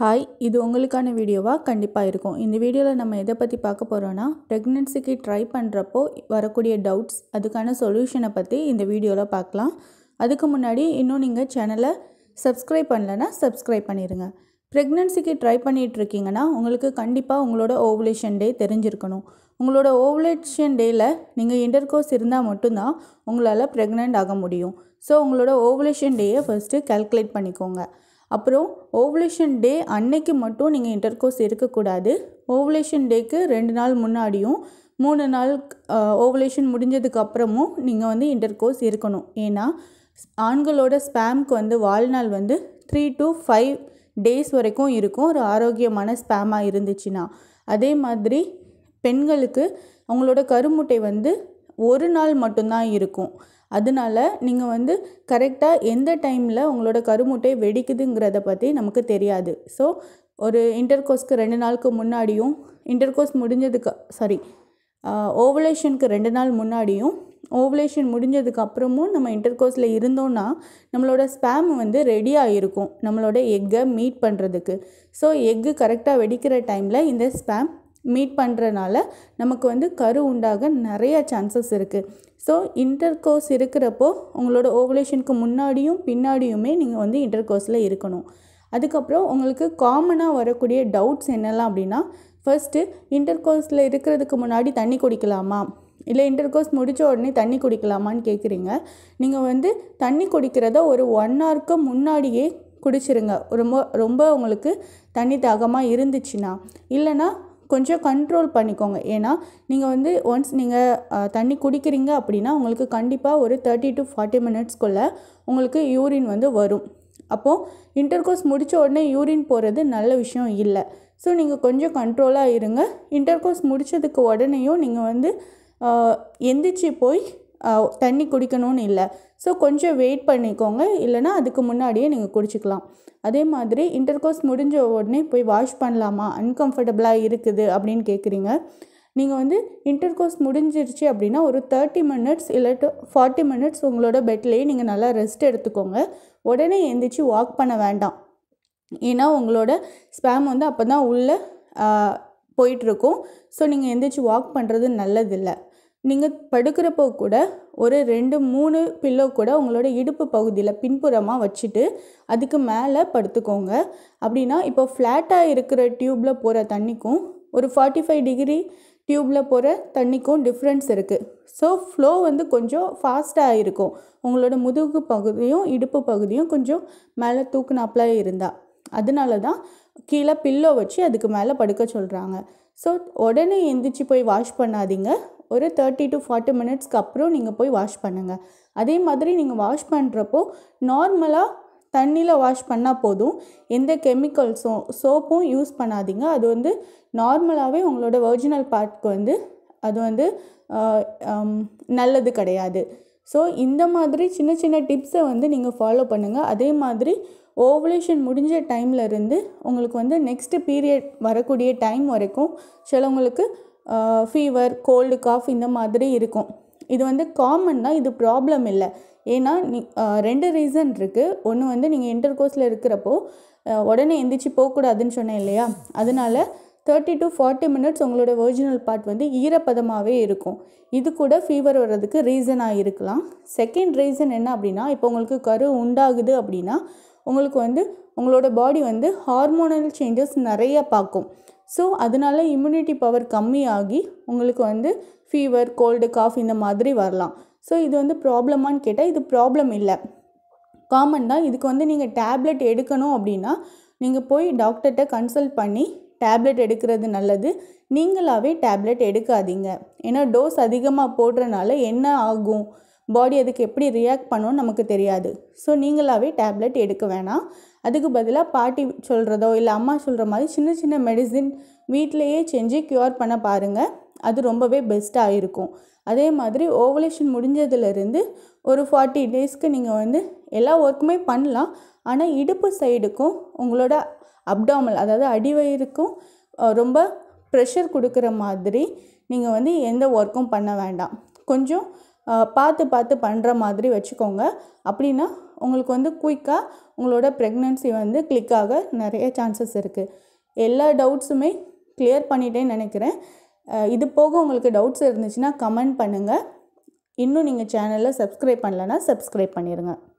hi இது உங்களுக்கான வீடியோவாக கண்டிப்பாக இருக்கும் இந்த வீடியோவில் நம்ம எதை பற்றி பார்க்க போகிறோன்னா ப்ரெக்னென்சிக்கு ட்ரை பண்ணுறப்போ வரக்கூடிய டவுட்ஸ் அதுக்கான சொல்யூஷனை பற்றி இந்த வீடியோவில் பார்க்கலாம் அதுக்கு முன்னாடி இன்னும் நீங்கள் சேனலை சப்ஸ்கிரைப் பண்ணலைன்னா சப்ஸ்கிரைப் பண்ணிடுங்க ப்ரெக்னென்சிக்கு ட்ரை பண்ணிட்டு இருக்கீங்கன்னா உங்களுக்கு கண்டிப்பாக உங்களோட ஓவுலேஷன் டே தெரிஞ்சிருக்கணும் உங்களோட ஓவுலேஷன் டேயில் நீங்கள் இன்டர்கோர்ஸ் இருந்தால் மட்டும்தான் உங்களால் ப்ரெக்னென்ட் ஆக முடியும் ஸோ உங்களோட ஓவுலேஷன் டேயை ஃபஸ்ட்டு கால்குலேட் பண்ணிக்கோங்க அப்புறம் ஓவுலேஷன் டே அன்னைக்கு மட்டும் நீங்கள் இன்டர்கோர்ஸ் இருக்கக்கூடாது ஓவுலேஷன் டேக்கு ரெண்டு நாள் முன்னாடியும் மூணு நாள் ஓவுலேஷன் முடிஞ்சதுக்கு அப்புறமும் நீங்கள் வந்து இன்டர்கோர்ஸ் இருக்கணும் ஏன்னா ஆண்களோட ஸ்பேம்க்கு வந்து வாழ்நாள் வந்து த்ரீ டு ஃபைவ் டேஸ் வரைக்கும் இருக்கும் ஒரு ஆரோக்கியமான ஸ்பேமாக இருந்துச்சுன்னா அதே மாதிரி பெண்களுக்கு அவங்களோட கருமுட்டை வந்து ஒரு நாள் மட்டும்தான் இருக்கும் அதனால நீங்கள் வந்து கரெக்டாக எந்த டைமில் உங்களோட கருமுட்டை வெடிக்குதுங்கிறத பற்றி நமக்கு தெரியாது ஸோ ஒரு இன்டர்கோர்ஸ்க்கு ரெண்டு நாளுக்கு முன்னாடியும் இன்டர்கோர்ஸ் முடிஞ்சதுக்கு சாரி ஓவலேஷனுக்கு ரெண்டு நாள் முன்னாடியும் ஓவலேஷன் முடிஞ்சதுக்கு அப்புறமும் நம்ம இன்டர்கோர்ஸில் இருந்தோன்னா நம்மளோட ஸ்பேம் வந்து ரெடியாக இருக்கும் நம்மளோட எக்கை மீட் பண்ணுறதுக்கு ஸோ எக்கு கரெக்டாக வெடிக்கிற டைமில் இந்த ஸ்பேம் மீட் பண்ணுறனால நமக்கு வந்து கரு உண்டாக நிறைய சான்சஸ் இருக்குது ஸோ இன்டர்கோர்ஸ் இருக்கிறப்போ உங்களோட ஓவலேஷனுக்கு முன்னாடியும் பின்னாடியுமே நீங்கள் வந்து இன்டர்கோர்ஸில் இருக்கணும் அதுக்கப்புறம் உங்களுக்கு காமனாக வரக்கூடிய டவுட்ஸ் என்னெல்லாம் அப்படின்னா ஃபர்ஸ்ட்டு இன்டர்கோர்ஸில் இருக்கிறதுக்கு முன்னாடி தண்ணி குடிக்கலாமா இல்லை இன்டர்கோர்ஸ் முடித்த உடனே தண்ணி குடிக்கலாமான்னு கேட்குறீங்க நீங்கள் வந்து தண்ணி குடிக்கிறத ஒரு ஒன் ஹவருக்கு முன்னாடியே குடிச்சிருங்க ரொம்ப ரொம்ப உங்களுக்கு தண்ணி தாகமாக இருந்துச்சுன்னா இல்லைன்னா கொஞ்சம் கண்ட்ரோல் பண்ணிக்கோங்க ஏன்னா நீங்கள் வந்து ஒன்ஸ் நீங்கள் தண்ணி குடிக்கிறீங்க அப்படின்னா உங்களுக்கு கண்டிப்பாக ஒரு தேர்ட்டி டு ஃபார்ட்டி மினிட்ஸ்க்குள்ளே உங்களுக்கு யூரின் வந்து வரும் அப்போது இன்டர்கோர்ஸ் முடித்த உடனே யூரின் போகிறது நல்ல விஷயம் இல்லை ஸோ நீங்கள் கொஞ்சம் கண்ட்ரோலாக இருங்க இன்டர்கோர்ஸ் முடித்ததுக்கு உடனேயும் நீங்கள் வந்து எந்திரிச்சு போய் தண்ணி குடிக்கணும்னு இல்லை ஸோ கொஞ்சம் வெயிட் பண்ணிக்கோங்க இல்லைனா அதுக்கு முன்னாடியே நீங்கள் குடிச்சிக்கலாம் அதே மாதிரி இன்டர்கோர்ஸ் முடிஞ்ச உடனே போய் வாஷ் பண்ணலாமா அன்கம்ஃபர்டபுளாக இருக்குது அப்படின்னு கேட்குறீங்க நீங்கள் வந்து இன்டர்கோர்ஸ் முடிஞ்சிருச்சு அப்படின்னா ஒரு தேர்ட்டி மினிட்ஸ் இல்லை டு ஃபார்ட்டி மினிட்ஸ் உங்களோட பெட்லேயே நீங்கள் நல்லா ரெஸ்ட் எடுத்துக்கோங்க உடனே எந்திரிச்சு வாக் பண்ண வேண்டாம் ஏன்னா உங்களோட ஸ்பேம் வந்து அப்போ தான் உள்ளே போயிட்டுருக்கும் ஸோ நீங்கள் எந்திரிச்சு வாக் பண்ணுறது நல்லதில்லை நீங்கள் படுக்கிறப்போ கூட ஒரு ரெண்டு மூணு பில்லோ கூட உங்களோட இடுப்பு பகுதியில் பின்புறமாக வச்சுட்டு அதுக்கு மேலே படுத்துக்கோங்க அப்படின்னா இப்போ ஃப்ளாட்டாக இருக்கிற டியூப்பில் போகிற தண்ணிக்கும் ஒரு ஃபார்ட்டி ஃபைவ் டிகிரி டியூப்பில் போகிற தண்ணிக்கும் டிஃப்ரென்ஸ் இருக்குது ஸோ ஃப்ளோ வந்து கொஞ்சம் ஃபாஸ்ட்டாக இருக்கும் உங்களோட முதுகு பகுதியும் இடுப்பு பகுதியும் கொஞ்சம் மேலே தூக்குனாப்பில் இருந்தால் அதனால தான் கீழே பில்லோ வச்சு அதுக்கு மேலே படுக்க சொல்கிறாங்க ஸோ உடனே எந்திரிச்சு போய் வாஷ் பண்ணாதீங்க ஒரு தேர்ட்டி டு ஃபார்ட்டி மினிட்ஸ்க்கு அப்புறம் நீங்கள் போய் வாஷ் பண்ணுங்கள் அதே மாதிரி நீங்கள் வாஷ் பண்ணுறப்போ நார்மலாக தண்ணியில் வாஷ் பண்ணால் போதும் எந்த கெமிக்கல்ஸும் சோப்பும் யூஸ் பண்ணாதீங்க அது வந்து நார்மலாகவே உங்களோட ஒரிஜினல் பார்ட்க்கு வந்து அது வந்து நல்லது கிடையாது ஸோ இந்த மாதிரி சின்ன சின்ன டிப்ஸை வந்து நீங்கள் ஃபாலோ பண்ணுங்கள் அதே மாதிரி ஓவலேஷன் முடிஞ்ச டைமில் இருந்து உங்களுக்கு வந்து நெக்ஸ்ட்டு பீரியட் வரக்கூடிய டைம் வரைக்கும் சிலவங்களுக்கு ஃபீவர் கோல்டு காஃப் இந்த மாதிரி இருக்கும் இது வந்து காமன் தான் இது ப்ராப்ளம் இல்லை ஏன்னா நீ ரெண்டு ரீசன் இருக்குது ஒன்று வந்து நீங்கள் இன்டர் கோர்ஸில் இருக்கிறப்போ உடனே எந்திரிச்சு போகக்கூடாதுன்னு சொன்னேன் இல்லையா அதனால தேர்ட்டி டு ஃபார்ட்டி மினிட்ஸ் உங்களோட ஒரிஜினல் பார்ட் வந்து ஈரப்பதமாகவே இருக்கும் இது கூட ஃபீவர் வர்றதுக்கு ரீசனாக இருக்கலாம் செகண்ட் ரீசன் என்ன அப்படின்னா இப்போ உங்களுக்கு கரு உண்டாகுது அப்படின்னா உங்களுக்கு வந்து உங்களோட பாடி வந்து ஹார்மோனல் சேஞ்சஸ் நிறைய பார்க்கும் ஸோ அதனால இம்யூனிட்டி பவர் கம்மியாகி உங்களுக்கு வந்து ஃபீவர் கோல்டு காஃப் இந்த மாதிரி வரலாம் ஸோ இது வந்து ப்ராப்ளமான்னு கேட்டால் இது ப்ராப்ளம் இல்லை காமன் தான் இதுக்கு வந்து நீங்கள் டேப்லெட் எடுக்கணும் அப்படின்னா நீங்கள் போய் டாக்டர்கிட்ட கன்சல்ட் பண்ணி டேப்லெட் எடுக்கிறது நல்லது நீங்களாகவே டேப்லெட் எடுக்காதீங்க ஏன்னா டோஸ் அதிகமாக போடுறனால என்ன ஆகும் பாடி அதுக்கு எப்படி ரியாக்ட் பண்ணும் நமக்கு தெரியாது ஸோ நீங்களாகவே டேப்லெட் எடுக்க வேணாம் அதுக்கு பதிலாக பாட்டி சொல்கிறதோ இல்லை அம்மா சொல்கிற மாதிரி சின்ன சின்ன மெடிசின் வீட்டிலையே செஞ்சு க்யூர் பண்ண பாருங்கள் அது ரொம்பவே பெஸ்ட்டாக இருக்கும் அதே மாதிரி ஓவலேஷன் முடிஞ்சதுலேருந்து ஒரு ஃபார்ட்டி டேஸ்க்கு நீங்கள் வந்து எல்லா ஒர்க்குமே பண்ணலாம் ஆனால் இடுப்பு சைடுக்கும் உங்களோட அப்டாமல் அதாவது அடிவயிறுக்கும் ரொம்ப ப்ரெஷர் கொடுக்குற மாதிரி நீங்கள் வந்து எந்த ஒர்க்கும் பண்ண வேண்டாம் கொஞ்சம் பார்த்து பார்த்து பண்ணுற மாதிரி வச்சுக்கோங்க அப்படின்னா உங்களுக்கு வந்து குயிக்காக உங்களோட ப்ரெக்னென்சி வந்து கிளிக் ஆக நிறைய சான்சஸ் இருக்குது எல்லா டவுட்ஸுமே கிளியர் பண்ணிட்டேன்னு நினைக்கிறேன் அஹ் இது போக உங்களுக்கு டவுட்ஸ் இருந்துச்சுன்னா கமெண்ட் பண்ணுங்கள் இன்னும் நீங்கள் சேனலில் சப்ஸ்கிரைப் பண்ணலன்னா சப்ஸ்கிரைப் பண்ணிடுங்க